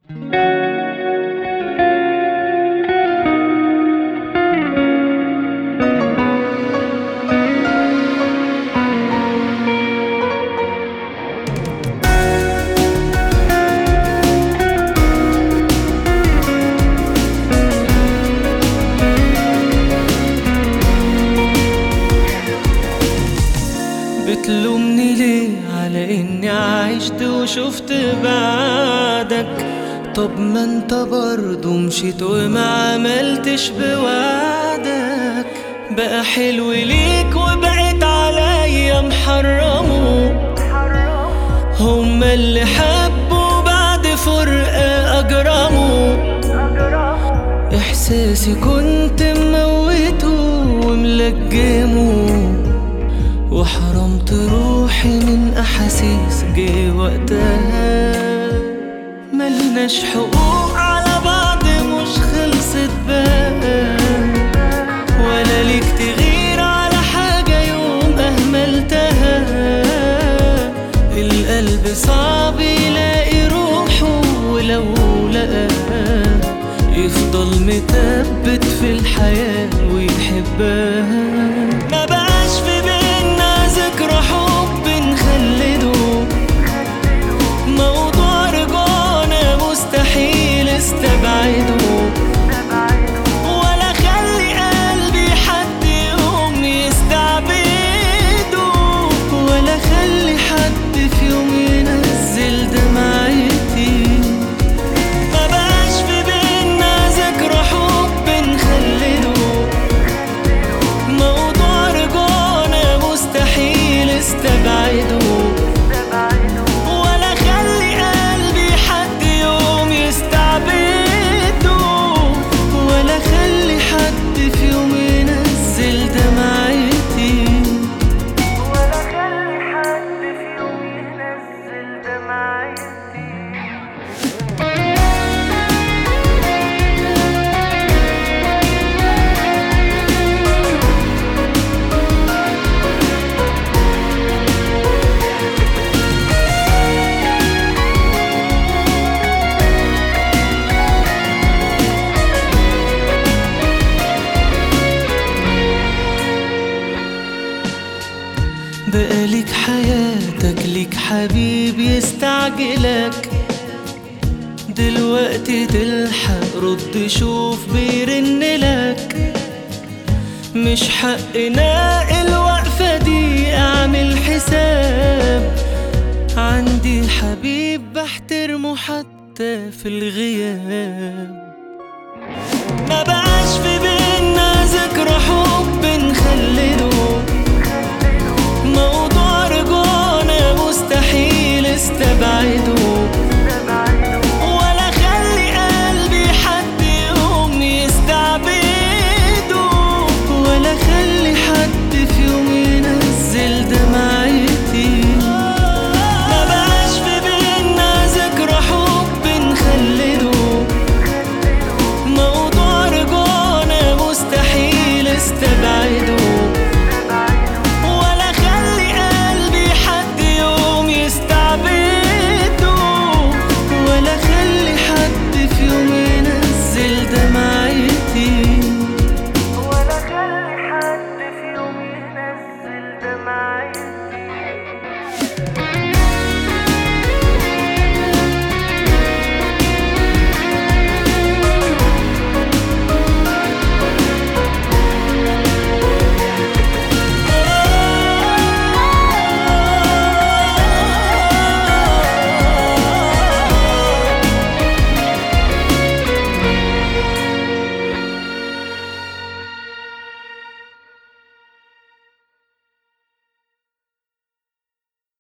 بتلومني ليه على اني عشت وشفت بعدك طب ما انت برضو مشيت وما عملتش بوعدك بقى حلو ليك وبقيت عليا محرمه هما اللي حبوا بعد فرقة أجرموا إحساسي كنت مموته وملجمه وحرمت روحي من أحاسيس جه وقتها ملناش حقوق على بعض مش خلصت بقى ولا ليك تغير على حاجة يوم أهملتها القلب صعب يلاقي روحه ولو لقاها يفضل متبت في الحياة ويحبها ما بقاش في بينا ذكرى حب نخلده موضوع رجعنا مستحيل استبعده ولا خلي قلبي حد يوم يستعبده ولا خلي حد في يوم ينزل دمعتي ما بقاش في بينا ذكرى حب نخلده موضوع رجعنا مستحيل استبعده ولا خلي قلبي حد يوم يستعبده ولا خلي حد في يوم ينزل دمعتي ولا خلي حد في يوم ينزل دمعتي بقالك حياتك ليك حبيب يستعجلك دلوقتي تلحق رد شوف بيرن لك مش حقنا الوقفة دي اعمل حساب عندي حبيب بحترمه حتى في الغياب ما بقاش في